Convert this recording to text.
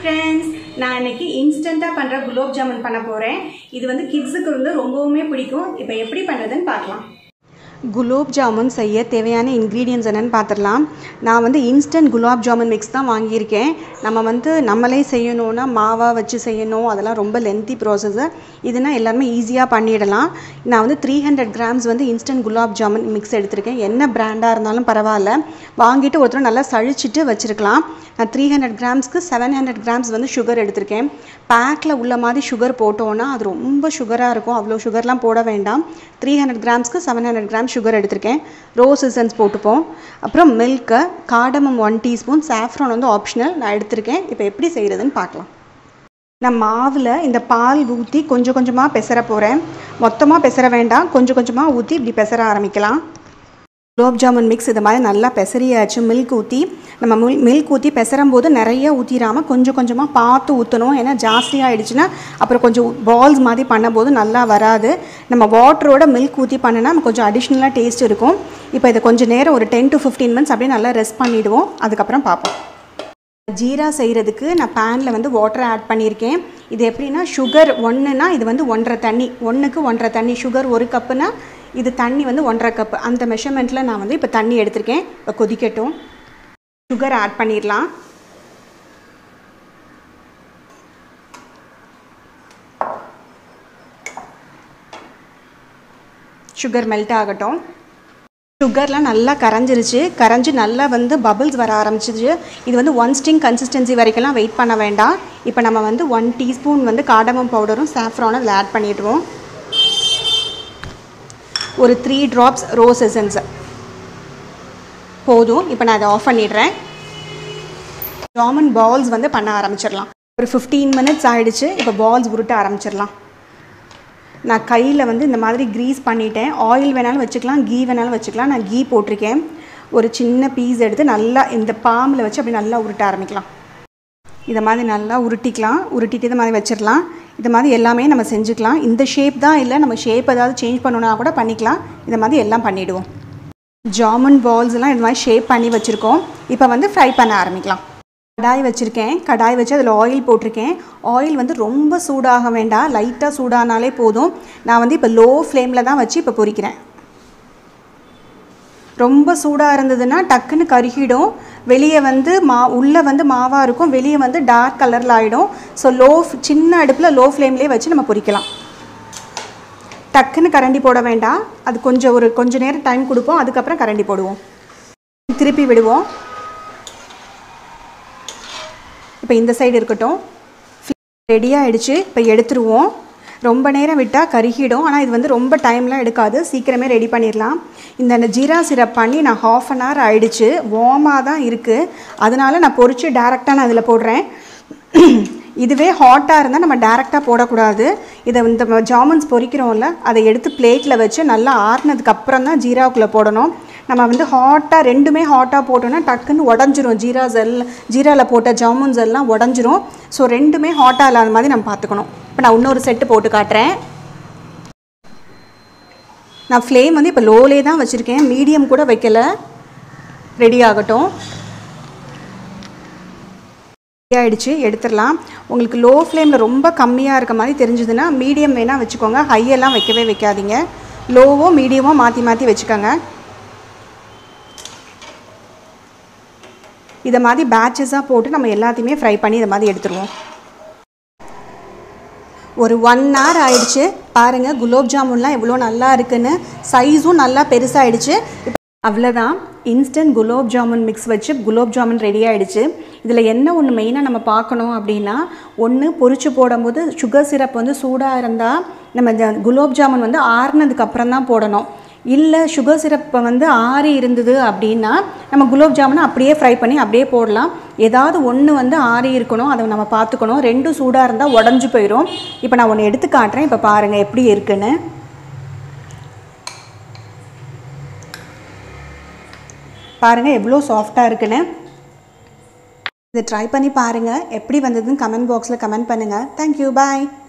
friends நான் இன்னைக்கு இன்ஸ்டண்ட்டாக பண்ணுற குலோப் ஜாமுன் பண்ண போகிறேன் இது வந்து கிட்ஸுக்கு வந்து ரொம்பவுமே பிடிக்கும் இப்போ எப்படி பண்ணுறதுன்னு பார்க்கலாம் குலோப் ஜாமுன் செய்ய தேவையான இன்க்ரீடியன்ஸ் என்னென்னு பார்த்துடலாம் நான் வந்து இன்ஸ்டன்ட் குலாப் ஜாமுன் மிக்ஸ் தான் வாங்கியிருக்கேன் நம்ம வந்து நம்மளே செய்யணும்னா மாவாக வச்சு செய்யணும் அதெல்லாம் ரொம்ப லென்த்தி ப்ராசஸ்ஸு இதுனா எல்லாருமே ஈஸியாக பண்ணிடலாம் நான் வந்து த்ரீ ஹண்ட்ரட் கிராம்ஸ் வந்து இன்ஸ்டன்ட் குலாப் ஜாமுன் மிக்ஸ் எடுத்திருக்கேன் என்ன பிராண்டாக இருந்தாலும் பரவாயில்ல வாங்கிட்டு ஒருத்தர் நல்லா சழிச்சிட்டு வச்சுருக்கலாம் நான் த்ரீ ஹண்ட்ரட் கிராம்ஸ்க்கு செவன் ஹண்ட்ரட் கிராம்ஸ் வந்து சுகர் எடுத்திருக்கேன் பேக்கில் உள்ள மாதிரி சுகர் போட்டோன்னா அது ரொம்ப சுகராக இருக்கும் அவ்வளோ சுகர்லாம் போட வேண்டாம் த்ரீ ஹண்ட்ரட் கிராம்ஸ்க்கு செவன் ஹண்ட்ரட் கிராம் சுகர் எடுத்திருக்கேன் ரோஸ் எசன்ஸ் போட்டுப்போம் அப்புறம் milk cardamom one teaspoon saffron வந்து ஆப்ஷனல் நான் எடுத்திருக்கேன் இப்போ எப்படி செய்கிறதுன்னு பார்க்கலாம் நான் மாவில் இந்த பால் ஊற்றி கொஞ்சம் கொஞ்சமாக பெசர போகிறேன் மொத்தமாக பெசர வேண்டாம் கொஞ்சம் கொஞ்சமாக ஊற்றி இப்படி பெசர ஆரம்பிக்கலாம் குலோப் ஜாமுன் மிக்ஸ் இது மாதிரி நல்லா பெசரியாச்சு மில்க் ஊற்றி நம்ம மில் மில்க் ஊற்றி பெசரும் போது நிறைய ஊற்றிடாமல் கொஞ்சம் கொஞ்சமாக பார்த்து ஊற்றணும் ஏன்னா ஜாஸ்தி ஆகிடுச்சுன்னா அப்புறம் கொஞ்சம் பால்ஸ் மாதிரி பண்ணும்போது நல்லா வராது நம்ம வாட்டரோட மில்க் ஊற்றி பண்ணினா நம்ம கொஞ்சம் அடிஷ்னலாக டேஸ்ட் இருக்கும் இப்போ இதை கொஞ்சம் நேரம் ஒரு டென் டு ஃபிஃப்டீன் மினிட்ஸ் அப்படியே நல்லா ரெஸ்ட் பண்ணிவிடுவோம் அதுக்கப்புறம் பார்ப்போம் ஜீரா செய்கிறதுக்கு நான் பேனில் வந்து வாட்டர் ஆட் பண்ணியிருக்கேன் இது எப்படின்னா சுகர் ஒன்றுனா இது வந்து ஒன்றரை தண்ணி ஒன்றுக்கு ஒன்றரை தண்ணி சுகர் ஒரு கப்புனா இது தண்ணி வந்து ஒன்றரை கப்பு அந்த மெஷர்மெண்ட்டில் நான் வந்து இப்போ தண்ணி எடுத்திருக்கேன் இப்போ கொதிக்கட்டும் சுகர் ஆட் பண்ணிடலாம் சுகர் மெல்ட் ஆகட்டும் சுகர்லாம் நல்லா கரைஞ்சிருச்சு கரைஞ்சி நல்லா வந்து பபிள்ஸ் வர ஆரம்பிச்சிச்சு இது வந்து ஒன் ஸ்டிங் கன்சிஸ்டன்சி வரைக்கும்லாம் வெயிட் பண்ண வேண்டாம் இப்போ நம்ம வந்து ஒன் டீஸ்பூன் வந்து காடமம் பவுடரும் சாஃப்ரானும் அதில் ஆட் பண்ணிடுவோம் ஒரு த்ரீ ட்ராப்ஸ் ரோஸ் எசன்ஸ் போதும் இப்போ நான் அதை ஆஃப் பண்ணிடுறேன் ஜாமன் பால்ஸ் வந்து பண்ண ஆரம்பிச்சிடலாம் ஒரு ஃபிஃப்டீன் மினிட்ஸ் ஆகிடுச்சு இப்போ பால்ஸ் உருட்ட ஆரம்பிச்சிடலாம் நான் கையில் வந்து இந்த மாதிரி க்ரீஸ் பண்ணிட்டேன் ஆயில் வேணாலும் வச்சுக்கலாம் கீ வேணாலும் வச்சுக்கலாம் நான் கீ போட்டிருக்கேன் ஒரு சின்ன பீஸ் எடுத்து நல்லா இந்த பாம்பில் வச்சு அப்படி நல்லா உருட்ட ஆரம்பிக்கலாம் இதை மாதிரி நல்லா உருட்டிக்கலாம் உருட்டிட்டு இது மாதிரி வச்சிடலாம் இது மாதிரி எல்லாமே நம்ம செஞ்சுக்கலாம் இந்த ஷேப் தான் இல்லை நம்ம ஷேப் ஏதாவது சேஞ்ச் பண்ணணுன்னா கூட பண்ணிக்கலாம் இதை மாதிரி எல்லாம் பண்ணிவிடுவோம் ஜாமுன் பால்ஸ் எல்லாம் இது மாதிரி ஷேப் பண்ணி வச்சுருக்கோம் இப்போ வந்து ஃப்ரை பண்ண ஆரம்பிக்கலாம் கடாய் வச்சுருக்கேன் கடாய் வச்சு அதில் ஆயில் போட்டிருக்கேன் ஆயில் வந்து ரொம்ப சூடாக வேண்டாம் லைட்டாக சூடானாலே போதும் நான் வந்து இப்போ லோ ஃப்ளேமில் தான் வச்சு இப்போ பொரிக்கிறேன் ரொம்ப சூடாக இருந்ததுன்னா டக்குன்னு கருகிடும் வெளியே வந்து மா உள்ளே வந்து மாவாக இருக்கும் வெளியே வந்து டார்க் கலரில் ஆகிடும் ஸோ லோ சின்ன அடுப்பில் லோ ஃப்ளேம்லேயே வச்சு நம்ம பொரிக்கலாம் டக்குன்னு கரண்டி போட வேண்டாம் அது கொஞ்சம் ஒரு கொஞ்சம் நேரம் டைம் கொடுப்போம் அதுக்கப்புறம் கரண்டி போடுவோம் திருப்பி விடுவோம் இப்போ இந்த சைடு இருக்கட்டும் ரெடி ஆகிடுச்சு இப்போ எடுத்துருவோம் ரொம்ப நேரம் விட்டால் கருகிடும் ஆனால் இது வந்து ரொம்ப டைம்லாம் எடுக்காது சீக்கிரமே ரெடி பண்ணிடலாம் இந்த ஜீரா சிரப் பண்ணி நான் ஹாஃப் அன் ஹவர் ஆயிடுச்சு வார்மாக தான் இருக்குது அதனால நான் பொறிச்சு டேரெக்டாக நான் அதில் போடுறேன் இதுவே ஹாட்டாக இருந்தால் நம்ம டேரெக்டாக போடக்கூடாது இதை இந்த ஜாமுன்ஸ் பொரிக்கிறோம்ல அதை எடுத்து பிளேட்டில் வச்சு நல்லா ஆறுனதுக்கு அப்புறம் தான் ஜீராவுக்குள்ளே போடணும் நம்ம வந்து ஹாட்டாக ரெண்டுமே ஹாட்டாக போட்டோன்னா டக்குன்னு உடஞ்சிரும் ஜீராஸ் எல்லாம் ஜீராவில் போட்ட ஜாமுன்ஸ் எல்லாம் உடஞ்சிரும் ஸோ ரெண்டுமே ஹாட்டாக இல்லாத மாதிரி நம்ம பார்த்துக்கணும் இப்போ நான் இன்னொரு செட்டு போட்டு காட்டுறேன் நான் ஃப்ளேம் வந்து இப்போ லோலே தான் வச்சுருக்கேன் மீடியம் கூட வைக்கல ரெடி ஆகட்டும் ஆகிடுச்சு எடுத்துடலாம் உங்களுக்கு லோ ஃப்ளேமில் ரொம்ப கம்மியாக இருக்க மாதிரி தெரிஞ்சதுன்னா மீடியம் வேணால் வச்சுக்கோங்க ஹையெல்லாம் வைக்கவே வைக்காதீங்க லோவோ மீடியமோ மாற்றி மாற்றி வச்சுக்கோங்க இதை மாதிரி பேட்சஸாக போட்டு நம்ம எல்லாத்தையுமே ஃப்ரை பண்ணி இதை மாதிரி எடுத்துருவோம் ஒரு ஒன் ஹவர் ஆயிடுச்சு பாருங்கள் குலோப் ஜாமுன்லாம் எவ்வளோ நல்லா இருக்குன்னு சைஸும் நல்லா பெருசாகிடுச்சு இப்போ அவ்வளோதான் இன்ஸ்டன்ட் குலோப் ஜாமுன் மிக்ஸ் வச்சு குலோப் ஜாமுன் ரெடி ஆகிடுச்சு இதில் என்ன ஒன்று மெயினாக நம்ம பார்க்கணும் அப்படின்னா ஒன்று பொரிச்சு போடும்போது சுகர் சிரப் வந்து சூடாக இருந்தால் நம்ம குலோப் ஜாமுன் வந்து ஆறுனதுக்கு அப்புறம் தான் போடணும் இல்லை சுகர் சிரப்பை வந்து ஆறி இருந்தது அப்படின்னா நம்ம குலோப் ஜாமுனை அப்படியே ஃப்ரை பண்ணி அப்படியே போடலாம் ஏதாவது ஒன்று வந்து ஆறி இருக்கணும் அதை நம்ம பார்த்துக்கணும் ரெண்டும் சூடாக இருந்தால் உடஞ்சி போயிடும் இப்போ நான் ஒன்று எடுத்து காட்டுறேன் இப்போ பாருங்கள் எப்படி இருக்குன்னு பாருங்கள் எவ்வளோ சாஃப்டாக இருக்குன்னு இதை ட்ரை பண்ணி பாருங்கள் எப்படி வந்ததுன்னு கமெண்ட் பாக்ஸில் கமெண்ட் பண்ணுங்கள் தேங்க்யூ பாய்